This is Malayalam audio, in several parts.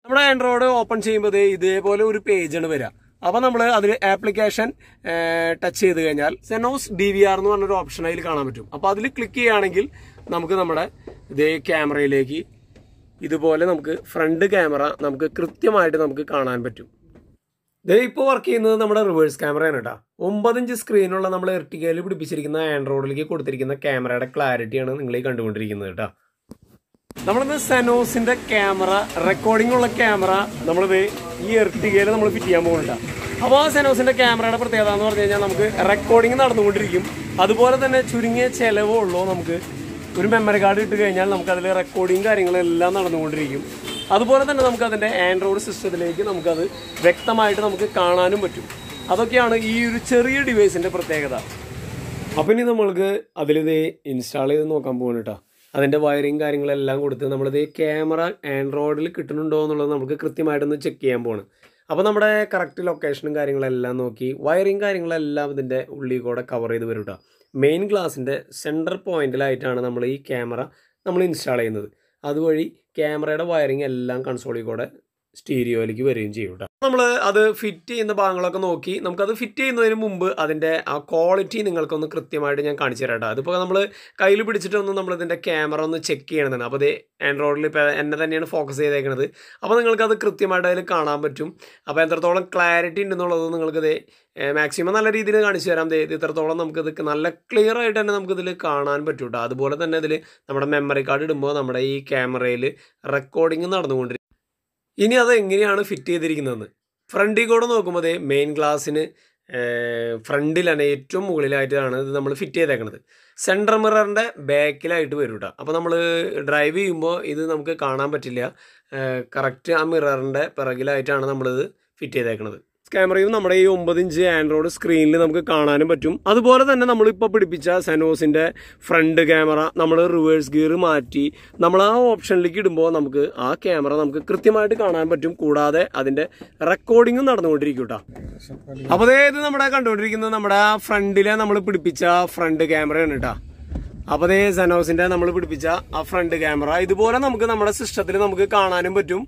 നമ്മുടെ ആൻഡ്രോയിഡ് ഓപ്പൺ ചെയ്യുമ്പോൾ ദേ ഇതേപോലെ ഒരു പേജാണ് വരിക അപ്പൊ നമ്മൾ അതിൽ ആപ്ലിക്കേഷൻ ടച്ച് ചെയ്ത് കഴിഞ്ഞാൽ സെനോസ് ഡി വി ആർ എന്ന് പറഞ്ഞൊരു ഓപ്ഷൻ അതിൽ കാണാൻ പറ്റും അപ്പൊ അതിൽ ക്ലിക്ക് ചെയ്യുകയാണെങ്കിൽ നമുക്ക് നമ്മുടെ ഇതേ ക്യാമറയിലേക്ക് ഇതുപോലെ നമുക്ക് ഫ്രണ്ട് ക്യാമറ നമുക്ക് കൃത്യമായിട്ട് നമുക്ക് കാണാൻ പറ്റും ദേ ഇപ്പോൾ വർക്ക് ചെയ്യുന്നത് നമ്മുടെ റിവേഴ്സ് ക്യാമറയാണ് കേട്ടോ ഒമ്പതിഞ്ച് സ്ക്രീനുള്ള നമ്മൾ എർട്ടിക്കയിൽ പിടിപ്പിച്ചിരിക്കുന്ന ആൻഡ്രോയിഡിലേക്ക് കൊടുത്തിരിക്കുന്ന ക്യാമറയുടെ ക്ലാരിറ്റിയാണ് നിങ്ങൾ ഈ കണ്ടുകൊണ്ടിരിക്കുന്നത് കേട്ടോ നമ്മളിന്ന് സെനോസിന്റെ ക്യാമറ റെക്കോർഡിംഗ് ഉള്ള ക്യാമറ നമ്മളിത് ഈ എർട്ടികയിൽ നമ്മൾ ഫിറ്റ് ചെയ്യാൻ പോകുന്നുണ്ട് അപ്പോൾ ആ സെനോസിന്റെ ക്യാമറയുടെ പ്രത്യേകത എന്ന് പറഞ്ഞു കഴിഞ്ഞാൽ നമുക്ക് റെക്കോർഡിംഗ് നടന്നുകൊണ്ടിരിക്കും അതുപോലെ തന്നെ ചുരുങ്ങിയ ചെലവേ ഉള്ളൂ നമുക്ക് ഒരു മെമ്മറി കാർഡ് ഇട്ട് കഴിഞ്ഞാൽ നമുക്ക് അതിൽ റെക്കോർഡിങ് കാര്യങ്ങളെല്ലാം നടന്നുകൊണ്ടിരിക്കും അതുപോലെ തന്നെ നമുക്ക് അതിന്റെ ആൻഡ്രോയിഡ് സിസ്റ്റത്തിലേക്ക് നമുക്കത് വ്യക്തമായിട്ട് നമുക്ക് കാണാനും പറ്റും അതൊക്കെയാണ് ഈ ഒരു ചെറിയ ഡിവൈസിന്റെ പ്രത്യേകത അപ്പം ഇനി നമ്മൾക്ക് അതിലിത് ഇൻസ്റ്റാൾ ചെയ്ത് നോക്കാൻ പോകണം കേട്ടോ അതിൻ്റെ വയറിങ് കാര്യങ്ങളെല്ലാം കൊടുത്ത് നമ്മളിത് ക്യാമറ ആൻഡ്രോയിഡിൽ കിട്ടുന്നുണ്ടോ എന്നുള്ളത് നമുക്ക് കൃത്യമായിട്ടൊന്ന് ചെക്ക് ചെയ്യാൻ പോണ് അപ്പോൾ നമ്മുടെ കറക്റ്റ് ലൊക്കേഷനും കാര്യങ്ങളെല്ലാം നോക്കി വയറിങ് കാര്യങ്ങളെല്ലാം ഇതിൻ്റെ ഉള്ളിൽ കൂടെ കവർ ചെയ്ത് വരും കേട്ടോ മെയിൻ ഗ്ലാസിൻ്റെ സെൻറ്റർ പോയിന്റിലായിട്ടാണ് നമ്മൾ ഈ ക്യാമറ നമ്മൾ ഇൻസ്റ്റാൾ ചെയ്യുന്നത് അതുവഴി ക്യാമറയുടെ വയറിങ് എല്ലാം കൺസോളിൽ കൂടെ സ്റ്റീരിയോയിലേക്ക് വരികയും ചെയ്യും കേട്ടോ നമ്മൾ അത് ഫിറ്റ് ചെയ്യുന്ന ഭാഗങ്ങളൊക്കെ നോക്കി നമുക്കത് ഫിറ്റ് ചെയ്യുന്നതിന് മുമ്പ് അതിൻ്റെ ആ ക്വാളിറ്റി നിങ്ങൾക്കൊന്ന് കൃത്യമായിട്ട് ഞാൻ കാണിച്ചു തരാം കേട്ടോ അതിപ്പോൾ നമ്മൾ കയ്യിൽ പിടിച്ചിട്ടൊന്ന് നമ്മൾ ഇതിൻ്റെ ക്യാമറ ഒന്ന് ചെക്ക് ചെയ്യണമെന്നാണ് അപ്പോൾ അത് ആൻഡ്രോയിഡിൽ ഇപ്പോൾ എന്നെ തന്നെയാണ് ഫോക്കസ് ചെയ്തേക്കുന്നത് അപ്പോൾ നിങ്ങൾക്കത് കൃത്യമായിട്ട് അതിൽ കാണാൻ പറ്റും അപ്പോൾ എത്രത്തോളം ക്ലാരിറ്റി ഉണ്ടെന്നുള്ളത് നിങ്ങൾക്കത് മാക്സിമം നല്ല രീതിയിൽ കാണിച്ചു തരാം ദേ ഇത് ഇത്രത്തോളം നമുക്കിത് നല്ല ക്ലിയർ ആയിട്ട് തന്നെ നമുക്കിതിൽ കാണാൻ പറ്റും കേട്ടോ അതുപോലെ തന്നെ ഇതിൽ നമ്മുടെ മെമ്മറി കാർഡ് ഇടുമ്പോൾ നമ്മുടെ ഈ ക്യാമറയിൽ റെക്കോർഡിങ് നടന്നുകൊണ്ടിരിക്കും ഇനി അത് എങ്ങനെയാണ് ഫിറ്റ് ചെയ്തിരിക്കുന്നതെന്ന് ഫ്രണ്ടിൽ കൂടെ നോക്കുമ്പോൾ ദേ മെയിൻ ഗ്ലാസ്സിന് ഫ്രണ്ടിലാണ് ഏറ്റവും മുകളിലായിട്ടാണ് ഇത് നമ്മൾ ഫിറ്റ് ചെയ്തേക്കുന്നത് സെൻട്രൽ മിററിൻ്റെ ബാക്കിലായിട്ട് വരും കേട്ടോ അപ്പോൾ നമ്മൾ ഡ്രൈവ് ചെയ്യുമ്പോൾ ഇത് നമുക്ക് കാണാൻ പറ്റില്ല കറക്റ്റ് ആ മിററിൻ്റെ പിറകിലായിട്ടാണ് നമ്മളിത് ഫിറ്റ് ചെയ്തേക്കുന്നത് ക്യാമറയും നമ്മുടെ ഈ ഒമ്പത് ഇഞ്ച് ആൻഡ്രോയിഡ് സ്ക്രീനിൽ നമുക്ക് കാണാനും പറ്റും അതുപോലെ തന്നെ നമ്മളിപ്പോൾ പിടിപ്പിച്ച സെനോസിന്റെ ഫ്രണ്ട് ക്യാമറ നമ്മൾ റിവേഴ്സ് ഗിയർ മാറ്റി നമ്മൾ ആ ഓപ്ഷനിലേക്ക് ഇടുമ്പോൾ നമുക്ക് ആ ക്യാമറ നമുക്ക് കൃത്യമായിട്ട് കാണാൻ പറ്റും കൂടാതെ അതിന്റെ റെക്കോർഡിങ്ങും നടന്നുകൊണ്ടിരിക്കും കേട്ടോ അപ്പോൾ ദേ ഇത് നമ്മുടെ കണ്ടുകൊണ്ടിരിക്കുന്നത് നമ്മുടെ ആ ഫ്രണ്ടിലെ നമ്മൾ പിടിപ്പിച്ച ഫ്രണ്ട് ക്യാമറയാണ് കേട്ടോ അപ്പോൾ ദേ സെനോസിന്റെ നമ്മൾ പിടിപ്പിച്ച ആ ഫ്രണ്ട് ക്യാമറ ഇതുപോലെ നമുക്ക് നമ്മുടെ സിസ്റ്റത്തിൽ നമുക്ക് കാണാനും പറ്റും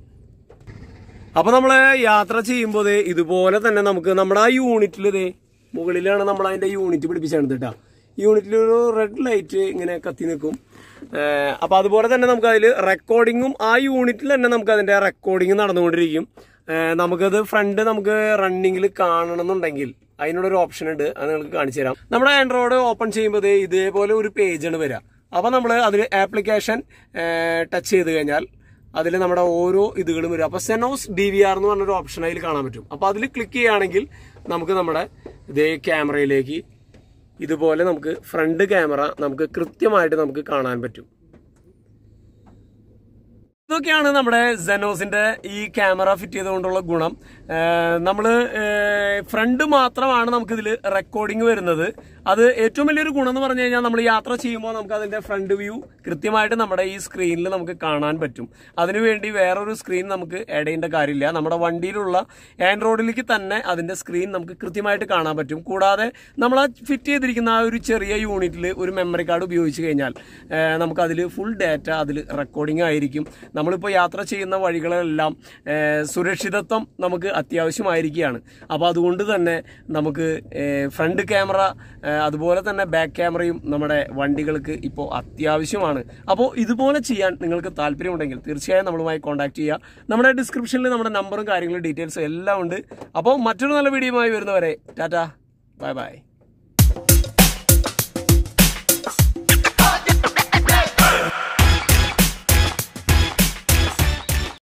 അപ്പൊ നമ്മള് യാത്ര ചെയ്യുമ്പോൾ ദേ ഇതുപോലെ തന്നെ നമുക്ക് നമ്മുടെ ആ യൂണിറ്റിൽ ദേ മുകളിലാണ് നമ്മൾ അതിന്റെ യൂണിറ്റ് പിടിപ്പിച്ചാണ് കേട്ടോ യൂണിറ്റിൽ ഒരു റെഡ് ലൈറ്റ് ഇങ്ങനെ കത്തി നിൽക്കും ഏഹ് അപ്പൊ അതുപോലെ തന്നെ നമുക്ക് അതിൽ റെക്കോർഡിങ്ങും ആ യൂണിറ്റിൽ തന്നെ നമുക്ക് അതിന്റെ റെക്കോർഡിങ് നടന്നുകൊണ്ടിരിക്കും ഏഹ് നമുക്കത് ഫ്രണ്ട് നമുക്ക് റണ്ണിങ്ങിൽ കാണണമെന്നുണ്ടെങ്കിൽ അതിനുള്ളൊരു ഓപ്ഷൻ ഉണ്ട് അത് നിങ്ങൾക്ക് കാണിച്ചു തരാം നമ്മുടെ ആൻഡ്രോയിഡ് ഓപ്പൺ ചെയ്യുമ്പോൾ ദേ ഇതേപോലെ ഒരു പേജാണ് വരിക അപ്പൊ നമ്മൾ അതിൽ ആപ്ലിക്കേഷൻ ടച്ച് ചെയ്ത് കഴിഞ്ഞാൽ അതിൽ നമ്മുടെ ഓരോ ഇതുകളും വരും അപ്പോൾ സെനോസ് ഡി വി ആർ എന്ന് പറഞ്ഞൊരു ഓപ്ഷൻ അതിൽ കാണാൻ പറ്റും അപ്പോൾ അതിൽ ക്ലിക്ക് ചെയ്യുകയാണെങ്കിൽ നമുക്ക് നമ്മുടെ ഇതേ ക്യാമറയിലേക്ക് ഇതുപോലെ നമുക്ക് ഫ്രണ്ട് ക്യാമറ നമുക്ക് കൃത്യമായിട്ട് നമുക്ക് കാണാൻ പറ്റും ഇതൊക്കെയാണ് നമ്മുടെ സെനോസിന്റെ ഈ ക്യാമറ ഫിറ്റ് ചെയ്തുകൊണ്ടുള്ള ഗുണം നമ്മൾ ഫ്രണ്ട് മാത്രമാണ് നമുക്ക് ഇതിൽ റെക്കോർഡിംഗ് വരുന്നത് അത് ഏറ്റവും വലിയൊരു ഗുണം എന്ന് പറഞ്ഞു കഴിഞ്ഞാൽ നമ്മൾ യാത്ര ചെയ്യുമ്പോൾ നമുക്ക് അതിന്റെ ഫ്രണ്ട് വ്യൂ കൃത്യമായിട്ട് നമ്മുടെ ഈ സ്ക്രീനിൽ നമുക്ക് കാണാൻ പറ്റും അതിനുവേണ്ടി വേറൊരു സ്ക്രീൻ നമുക്ക് ആഡ് ചെയ്യേണ്ട കാര്യമില്ല നമ്മുടെ വണ്ടിയിലുള്ള ആൻഡ്രോയിഡിലേക്ക് തന്നെ അതിന്റെ സ്ക്രീൻ നമുക്ക് കൃത്യമായിട്ട് കാണാൻ പറ്റും കൂടാതെ നമ്മൾ ആ ഫിറ്റ് ചെയ്തിരിക്കുന്ന ആ ഒരു ചെറിയ യൂണിറ്റിൽ ഒരു മെമ്മറി കാർഡ് ഉപയോഗിച്ച് കഴിഞ്ഞാൽ ഏഹ്, നമുക്ക് അതിൽ ഫുൾ ഡാറ്റ അതിൽ റെക്കോർഡിംഗ് ആയിരിക്കും നമ്മളിപ്പോൾ യാത്ര ചെയ്യുന്ന വഴികളെല്ലാം ഏഹ്, സുരക്ഷിതത്വം നമുക്ക് അത്യാവശ്യമായിരിക്കുകയാണ് അപ്പോൾ അതുകൊണ്ട് തന്നെ നമുക്ക് ഫ്രണ്ട് ക്യാമറ അതുപോലെ തന്നെ ബാക്ക് ക്യാമറയും നമ്മുടെ വണ്ടികൾക്ക് ഇപ്പോൾ അത്യാവശ്യമാണ് അപ്പോൾ ഇതുപോലെ ചെയ്യാൻ നിങ്ങൾക്ക് താല്പര്യമുണ്ടെങ്കിൽ തീർച്ചയായും നമ്മളുമായി കോൺടാക്ട് ചെയ്യുക നമ്മുടെ ഡിസ്ക്രിപ്ഷനിൽ നമ്മുടെ നമ്പറും കാര്യങ്ങളും ഡീറ്റെയിൽസും എല്ലാം ഉണ്ട് അപ്പോൾ മറ്റൊരു നല്ല വീഡിയോയുമായി വരുന്നവരെ ടാറ്റ ബൈ ബൈ